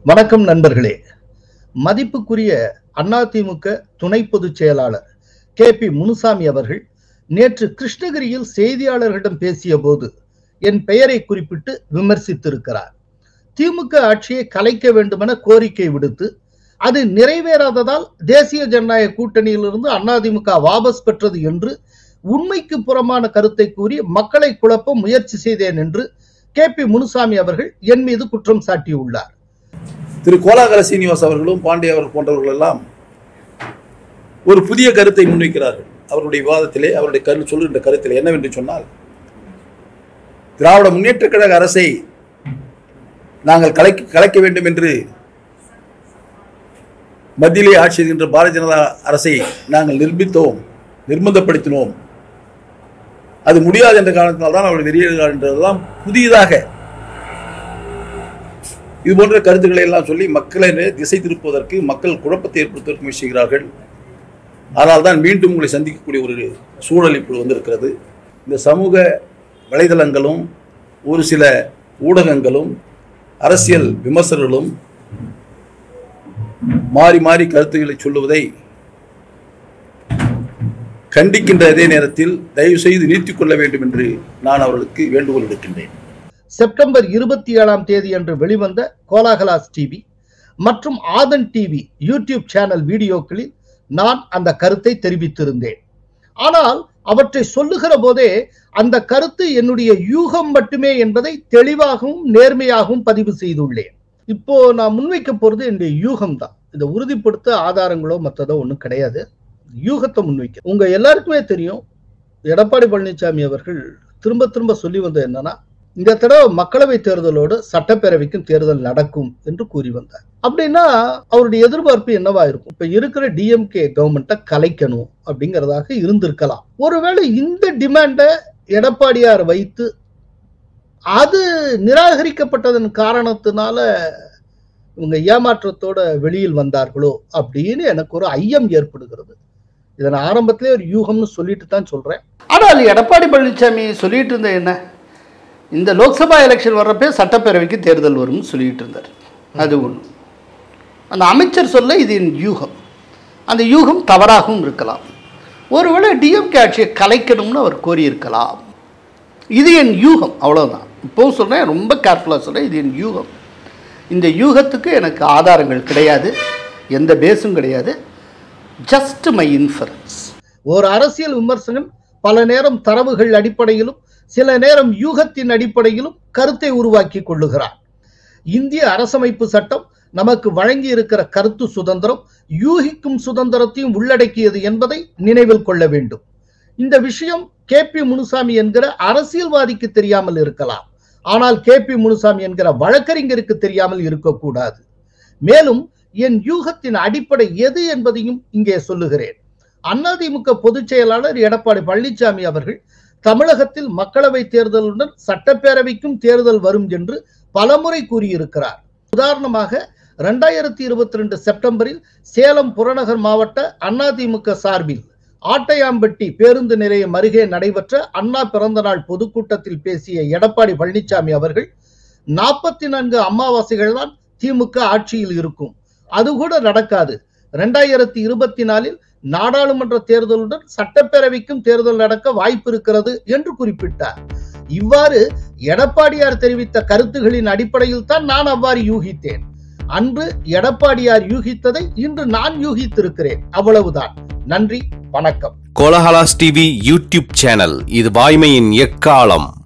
வணக்கம் நண்பர்களே மதிப்புக்குரிய அதிமுக துணை பொதுச் செயலாளர் கே பி முனுசாமி அவர்கள் நேற்று கிருஷ்ணகிரியில் செய்தியாளர்களிடம் பேசிய போது என் பெயரை குறிப்பிட்டு விமர்சித்திருக்கிறார் திமுக ஆட்சியை கலைக்க வேண்டுமென கோரிக்கை விடுத்து அது நிறைவேறாததால் தேசிய ஜனநாயக கூட்டணியிலிருந்து அதிமுக வாபஸ் பெற்றது என்று உண்மைக்கு புறமான கருத்தை கூறி மக்களை குழப்ப முயற்சி செய்தேன் என்று கே பி முனுசாமி அவர்கள் என் மீது குற்றம் சாட்டியுள்ளார் திரு கோலாகல சீனிவாஸ் அவர்களும் பாண்டே அவர்கள் போன்றவர்கள் எல்லாம் ஒரு புதிய கருத்தை முன்வைக்கிறார்கள் அவருடைய விவாதத்திலே அவருடைய கரு சொல்லுகின்ற கருத்தில் என்னவென்று சொன்னால் திராவிட முன்னேற்ற கழக அரசை நாங்கள் கலைக்க கலைக்க வேண்டும் என்று மத்தியிலே ஆட்சி செய்கின்ற பாரதிய ஜனதா அரசை நாங்கள் நிர்மித்தோம் நிர்பந்தப்படுத்தினோம் அது முடியாது என்ற காரணத்தினால் தான் அவர்கள் வெளியேறுகிறார் என்றதெல்லாம் புதியதாக இது போன்ற கருத்துக்களை எல்லாம் சொல்லி மக்களை திசை திருப்புவதற்கு மக்கள் குழப்பத்தை ஏற்படுத்துவதற்கு முயற்சிக்கிறார்கள் ஆனால் தான் மீண்டும் உங்களை சந்திக்கக்கூடிய ஒரு சூழல் இப்படி வந்திருக்கிறது இந்த சமூக வலைதளங்களும் ஒரு சில ஊடகங்களும் அரசியல் விமர்சகர்களும் மாறி மாறி கருத்துக்களை சொல்லுவதை கண்டிக்கின்ற அதே நேரத்தில் தயவு செய்து நீட்டிக் கொள்ள வேண்டும் என்று நான் அவர்களுக்கு வேண்டுகோள் விடுக்கின்றேன் செப்டம்பர் இருபத்தி ஏழாம் தேதி அன்று வெளிவந்த கோலாகலாஸ் டிவி மற்றும் ஆதன் டிவி யூடியூப் சேனல் வீடியோக்களில் நான் அந்த கருத்தை தெரிவித்திருந்தேன் ஆனால் அவற்றை சொல்லுகிற போதே அந்த கருத்து என்னுடைய யூகம் மட்டுமே என்பதை தெளிவாகவும் நேர்மையாகவும் பதிவு செய்துள்ளேன் இப்போ நான் முன்வைக்க போறது என்னுடைய யூகம் தான் இதை உறுதிப்படுத்த ஆதாரங்களோ மற்றதோ ஒன்றும் கிடையாது யூகத்தை முன்வைக்க உங்க எல்லாருக்குமே தெரியும் எடப்பாடி பழனிசாமி அவர்கள் திரும்ப திரும்ப சொல்லி வந்தது என்னன்னா இந்த தடவை மக்களவை தேர்தலோடு சட்டப்பேரவைக்கும் தேர்தல் நடக்கும் என்று கூறி வந்தார் அப்படின்னா அவருடைய எதிர்பார்ப்பு என்னவா இருக்கும் இப்ப இருக்கிற டிஎம்கே கவர்மெண்ட்டை கலைக்கணும் அப்படிங்கிறதாக இருந்திருக்கலாம் ஒருவேளை இந்த டிமாண்டை எடப்பாடியார் வைத்து அது நிராகரிக்கப்பட்டதன் காரணத்தினால இவங்க ஏமாற்றத்தோட வெளியில் வந்தார்களோ அப்படின்னு எனக்கு ஒரு ஐயம் ஏற்படுகிறது இதை நான் ஆரம்பத்திலே ஒரு யூகம்னு சொல்லிட்டு தான் சொல்றேன் ஆனால் எடப்பாடி பழனிசாமி சொல்லிட்டு இருந்த என்ன இந்த லோக்சபா எலெக்ஷன் வர்றப்பே சட்டப்பேரவைக்கு தேர்தல் வரும்னு சொல்லிட்டு இருந்தார் அது ஒன்று அந்த அமைச்சர் சொல்ல இது என் யூகம் அந்த யூகம் தவறாகவும் இருக்கலாம் ஒருவேளை டிஎம்கே ஆட்சியை கலைக்கணும்னு அவர் கோரியிருக்கலாம் இது என் யூகம் அவ்வளோதான் இப்போவும் சொல்கிறேன் ரொம்ப கேர்ஃபுல்லாக சொல்கிறேன் இது என் யூகம் இந்த யூகத்துக்கு எனக்கு ஆதாரங்கள் கிடையாது எந்த பேஸும் கிடையாது ஜஸ்ட் மை இன்ஃபரன்ஸ் ஒரு அரசியல் விமர்சகன் பல நேரம் தரவுகள் அடிப்படையிலும் சில நேரம் யூகத்தின் அடிப்படையிலும் கருத்தை உருவாக்கி கொள்ளுகிறார் இந்திய அரசமைப்பு சட்டம் நமக்கு வழங்கி இருக்கிற கருத்து சுதந்திரம் யூகிக்கும் சுதந்திரத்தையும் உள்ளடக்கியது என்பதை நினைவில் கொள்ள வேண்டும் இந்த விஷயம் கே பி முனுசாமி என்கிற அரசியல்வாதிக்கு தெரியாமல் இருக்கலாம் ஆனால் கே பி முனுசாமி என்கிற வழக்கறிஞருக்கு தெரியாமல் இருக்கக்கூடாது மேலும் என் யூகத்தின் அடிப்படை எது என்பதையும் இங்கே சொல்லுகிறேன் அதிமுக பொதுச் செயலாளர் எடப்பாடி பழனிசாமி அவர்கள் தமிழகத்தில் மக்களவை தேர்தலுடன் சட்டப்பேரவைக்கும் தேர்தல் வரும் என்று பலமுறை கூறியிருக்கிறார் உதாரணமாக இரண்டாயிரத்தி இருபத்தி ரெண்டு செப்டம்பரில் சேலம் புறநகர் மாவட்ட அதிமுக சார்பில் ஆட்டையாம்பட்டி பேருந்து நிலையம் அருகே நடைபெற்ற அண்ணா பிறந்தநாள் பொதுக்கூட்டத்தில் பேசிய எடப்பாடி பழனிசாமி அவர்கள் நாற்பத்தி நான்கு அமாவாசைகள் தான் திமுக ஆட்சியில் இருக்கும் அது கூட நடக்காது இரண்டாயிரத்தி இருபத்தி நாலில் நாடாளுமன்ற தேர்தலுடன் சட்டப்பேரவைக்கும் தேர்தல் நடக்க வாய்ப்பு இருக்கிறது என்று குறிப்பிட்டார் இவ்வாறு எடப்பாடியார் தெரிவித்த கருத்துகளின் அடிப்படையில் தான் நான் அவ்வாறு யூகித்தேன் அன்று எடப்பாடியார் யூகித்ததை இன்று நான் யூகித்திருக்கிறேன் அவ்வளவுதான் நன்றி வணக்கம் கோலஹலாஸ் டிவி யூடியூப் சேனல் இது வாய்மையின் எக்காலம்